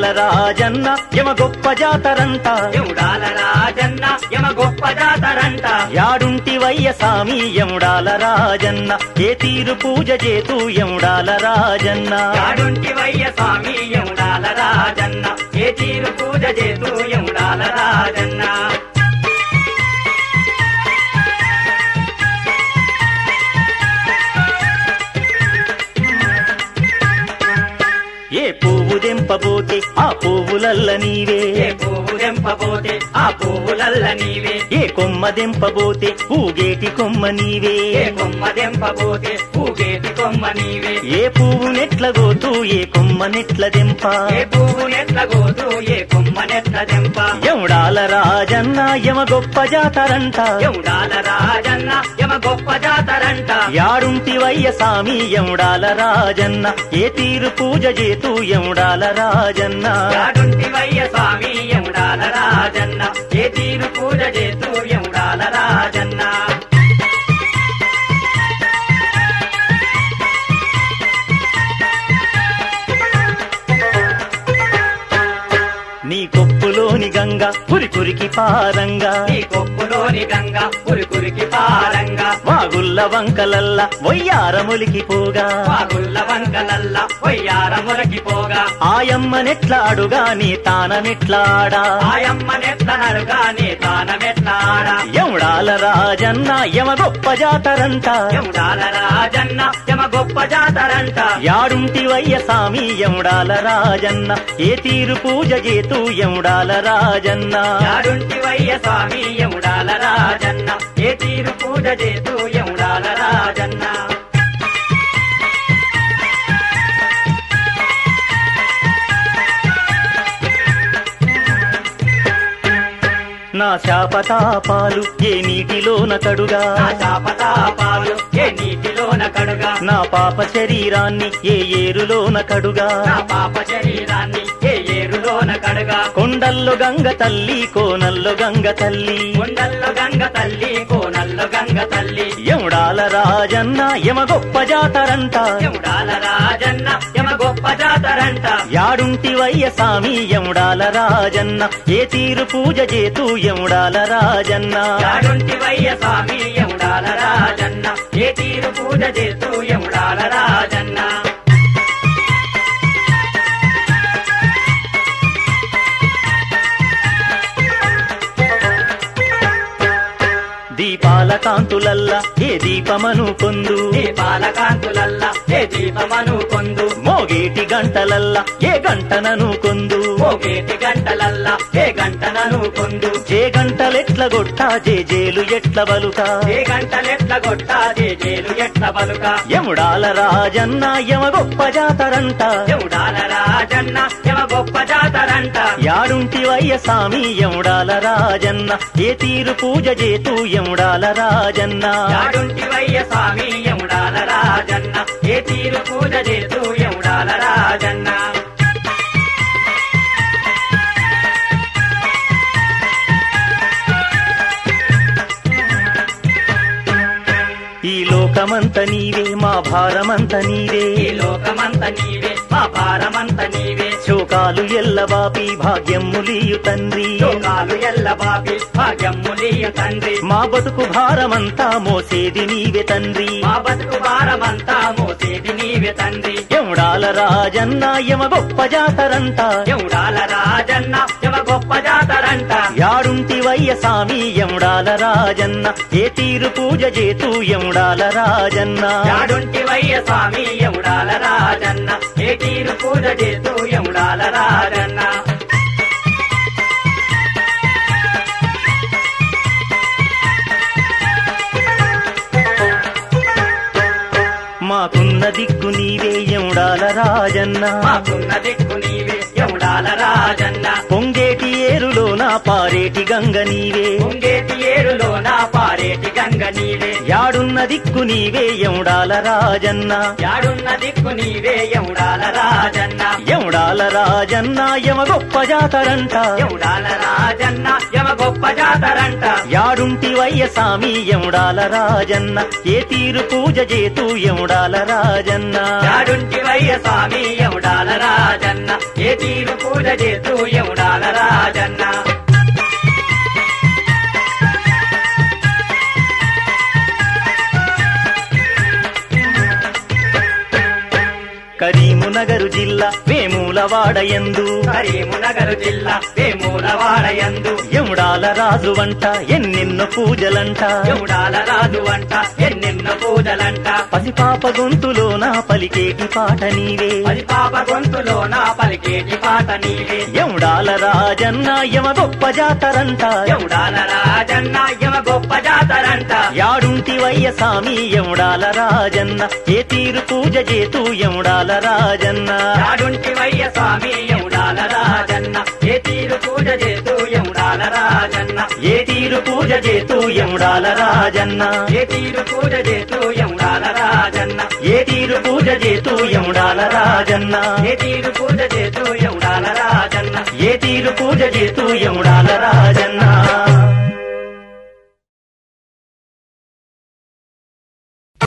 ఎముడాల రాజన్న యమ గొప్ప జాతరంట ఎముడాల రాజన్న యమ గొప్ప జాతరంట యాడుంటివయ్య సామి యముడాల రాజన్న ఏ తీరు పూజ చేతూ యముడాల రాజన్న యాడుంటి వయ్య స్వామి ఎముడాల రాజన్న ఏ తీరు పూజ చేతూ ఎముడాల రాజన్న ఏ పువ్వు దెంపబోతే ఆ పువ్వులల్ల నీవే ఏ పువ్వు దెంపబోతే ఆ పువ్వులల్ల నీవే ఏ కొమ్మ దెంపబోతే పూగేటి కొమ్మ నీవే ఏ కొమ్మ దెంపబోతే పూగేటి కొమ్మ నీవే ఏ పువ్వు నెట్ల గోతూ ఏ కొమ్మ నెట్ల దెంప ఏ పువ్వు నెట్ల గోదు ఏ కొమ్మ నెట్ల దెంప యముడాల రాజన్న యమ గొప్ప జాతరంట ఎముడాల రాజన్న యమ గొప్ప జాతరంట యాడుంటివయ్య సామి యముడాల రాజన్న ఏ తీరు పూజ చేతూ యముడాల రాజన్న యాడుంటి వయ్య స్వామి ఎముడాల రాజన్న ఏ తీరు పూజ చేతూ ఎముడాల రాజన్న నీ కొప్పులోని గంగ పురి పురికి పారంగా నీ కొప్పులోని గంగ కురికురికి పారంగా వాగుల్ల వంకలల్ల వయ్యారములికి పోగా వాగుల్ల వంకలల్ల పొయ్యారములకి పోగా ఆయమ్మ నెట్లాడుగా నీ తానమెట్లాడా ఆయమ్మ నెత్తనరుగా నీ తానమెట్లాడా యముడాల రాజన్న యమ గొప్ప జాతరంట ఎముడాల రాజన్న యమ గొప్ప జాతరంట యాడుంటివయ్య సామి యముడాల రాజన్న ఏ తీరు పూజ చేతూ యముడాల రాజన్న యాడుంటి వయ్య స్వామి యముడాల రాజన్న ఏ తీరు పూజ చేతూ యముడాల రాజన్న నా శాపతాపాలు ఏ నీటిలోన కడుగా నా శాపతాపాలు ఏ నీటిలోన కడుగా నా పాప శరీరాన్ని ఏ ఏరులోన కడుగా నా పాప శరీరాన్ని ఏ ఏరులోన కడుగా కొండల్లో గంగ తల్లి కోనల్లో గంగ తల్లి కొండల్లో గంగ తల్లి కోనల్లో గంగ తల్లి యముడాల రాజన్న యమ గొప్ప జాతరంట యముడాల రాజన్న యమ గొప్ప జాతరంట యాడుంటివయ్య సామి యముడాల రాజన్న ఏ తీరు పూజ చేతూ యముడాల రాజన్న యాడుంటి వయ్య స్వామి యముడాల రాజన్న ఏ తీరు పూజ చేస్తూ యముడాల రాజన్న దీపాల కాంతులల్ల ఏ దీపమను పొందు దీపాల కాంతులల్ల ఏ దీపమను కొందు మోగేటి గంటలల్ల ఏ గంటనను కొందు మోగేటి గంటలల్ల ఏ గంటనను కొందు జే గంటలెట్ల గొట్టా జే జేలు ఎట్ల బలుక ఏ గంటలెట్ల కొట్టా జేజేలు ఎట్ల పలుక యముడాల రాజన్న యమ గొప్ప జాతరంట యముడాల రాజన్న యమ గొప్ప జాతరంట యాడుంటివయ్య సామి యముడాల రాజన్న ఏ తీరు పూజ చేతూ యముడాల రాజన్న యాడుంటి వయ్య స్వామి యముడాల రాజన్న ఏ తీరు పూజ చేస్తూ యముడాల రాజన్న ఈ లోకమంత నీవే మా భారమంత నీవే ఈ లోకమంత నీవే మా భారమంత నీవే శోకాలు ఎల్లబాపి భాగ్యములియు తండ్రి లోకాలు ఎల్ల బాపి భాగ్యములియ తండ్రి మా బతుకు భారమంతా మోసేది నీవే తండ్రి మా బతుకు భారమంతా మోసేది నీవే తండ్రి యముడాల రాజన్న యమ గొప్ప జాతరంట యముడాల రాజన్న యమ గొప్ప జాతరంట యాడుంటివయ్య సామి యముడాల రాజన్న ఏ తీరు పూజ చేతూ యముడాల రాజన్న యాడుంటి వయ్య స్వామి యముడాల రాజన్న ఏ తీరు పూజ చేస్తూ యముడాల రాజన్న మాకున్న దిక్కు నీవే యముడాల రాజన్న మాకున్న దిక్కు నీవే యముడాల రాజన్న పొంగేటి ఏరులోన పారేటి గంగ నీవే పొంగేటి ఏరులో నా పారే పారేటి గంగ నీవే యాడున్న దిక్కు నీవే ఎముడాల రాజన్న యాడున్న దిక్కు నీవే యముడాల రాజన్న ఎముడాల రాజన్న యమ గొప్ప జాతరంట యముడాల రాజన్న యమ గొప్ప జాతరంట యాడుంటివయ్య సామి ఎముడాల రాజన్న ఏ తీరు పూజ చేతూ ఎముడాల రాజన్న యాడుంటివయ్య స్వామి యముడాల రాజన్న ఏ తీరు పూజ చేస్తూ యముడాల రాజన్న కరీమునగరు జిల్లా వేములవాడ ఎందు కరీమునగరు జిల్లా వేమూలవాడయందు ఎముడాల రాజు వంట ఎన్నెన్నో పూజలంట యముడాల రాజు అంట ఎన్నెన్నో పూజలంట పసిపాప గొంతులోన పలికేటి పాట నీవే పది పాప గొంతులో నా పలికేటి పాట నీవే ఎముడాల రాజన్న యమ గొప్ప జాతరంట యముడాల రాజన్న యమ గొప్ప జాతరంట యాడుంటివయ్య సామి ఎముడాల రాజన్న ఏ తీరు పూజ చేతూ ఎముడాల రాజన్న యాడుంటివయ్య స్వామి యముడాల రాజన్న ఏ తీరు పూజ చేస్తూ యముడాల రాజన్న ఏ తీరు పూజ చేతూ ఎముడాల రాజన్న ఏ తీరు పూజ చేస్తూ యముడాల రాజన్న ఏ తీరు పూజ చేతూ ఎముడాల రాజన్న ఏ తీరు పూజ చేస్తూ యముడాల రాజన్న ఏ తీరు పూజ చేతూ